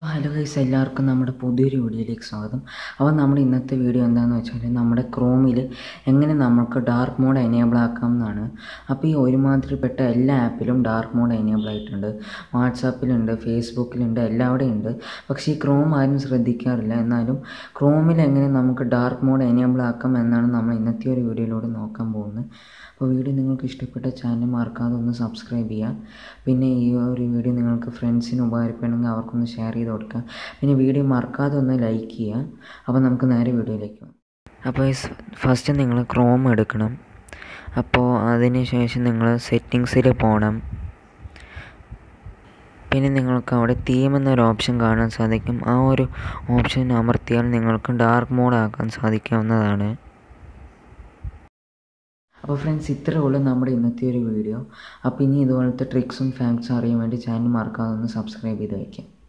hello guys എല്ലാവർക്കും നമ്മുടെ പുതിയൊരു വീഡിയോയിലേക്ക് സ്വാഗതം അപ്പോൾ നമ്മുടെ ഇന്നത്തെ വീഡിയോ എന്താണെന്ന് വെച്ചാൽ നമ്മുടെ ക്രോമിൽ എങ്ങനെ നമുക്ക് ഡാർക്ക് മോഡ് എനേബിൾ ആക്കാം എന്നാണ് അപ്പോൾ ഈ ഒരുമാതിരിപ്പെട്ട എല്ലാ ആപ്പിലും ഡാർക്ക് മോഡ് എനേബിൾ ആയിട്ടുണ്ട് വാട്സാപ്പിലുണ്ട് ഫേസ്ബുക്കിലുണ്ട് എല്ലാവിടെയും ഉണ്ട് പക്ഷേ ഈ ക്രോം ആരും ശ്രദ്ധിക്കാറില്ല എന്നാലും ക്രോമിൽ എങ്ങനെ നമുക്ക് ഡാർക്ക് മോഡ് എനേബിൾ ആക്കാം എന്നാണ് നമ്മൾ ഇന്നത്തെ ഒരു വീഡിയോയിലൂടെ നോക്കാൻ പോകുന്നത് അപ്പോൾ വീഡിയോ നിങ്ങൾക്ക് ഇഷ്ടപ്പെട്ട ചാനൽ മറക്കാതെ ഒന്ന് സബ്സ്ക്രൈബ് ചെയ്യുക പിന്നെ ഈ ഒരു വീഡിയോ നിങ്ങൾക്ക് ഫ്രണ്ട്സിന് ഉപകാരപ്പെടുമെങ്കിൽ അവർക്കൊന്ന് ഷെയർ ചെയ്ത് കൊടുക്കുക പിന്നെ വീഡിയോ മറക്കാതെ ഒന്ന് ലൈക്ക് ചെയ്യുക അപ്പോൾ നമുക്ക് നേരെ വീഡിയോയിലേക്ക് പോകാം അപ്പോൾ ഫസ്റ്റ് നിങ്ങൾ ക്രോം എടുക്കണം അപ്പോൾ അതിന് ശേഷം നിങ്ങൾ സെറ്റിങ്സിൽ പോകണം പിന്നെ നിങ്ങൾക്ക് അവിടെ തീം എന്നൊരു ഓപ്ഷൻ കാണാൻ സാധിക്കും ആ ഒരു ഓപ്ഷൻ അമർത്തിയാൽ നിങ്ങൾക്ക് ഡാർക്ക് മോഡ് ആക്കാൻ സാധിക്കാവുന്നതാണ് അപ്പോൾ ഫ്രണ്ട്സ് ഇത്രേ ഉള്ളൂ നമ്മുടെ ഇന്നത്തെ ഒരു വീഡിയോ അപ്പോൾ ഇനി ഇതുപോലത്തെ ട്രിക്സും ഫാക്ട്സും അറിയാൻ വേണ്ടി ചാനൽ മറക്കാതെ ഒന്ന് സബ്സ്ക്രൈബ് ചെയ്ത് വയ്ക്കാം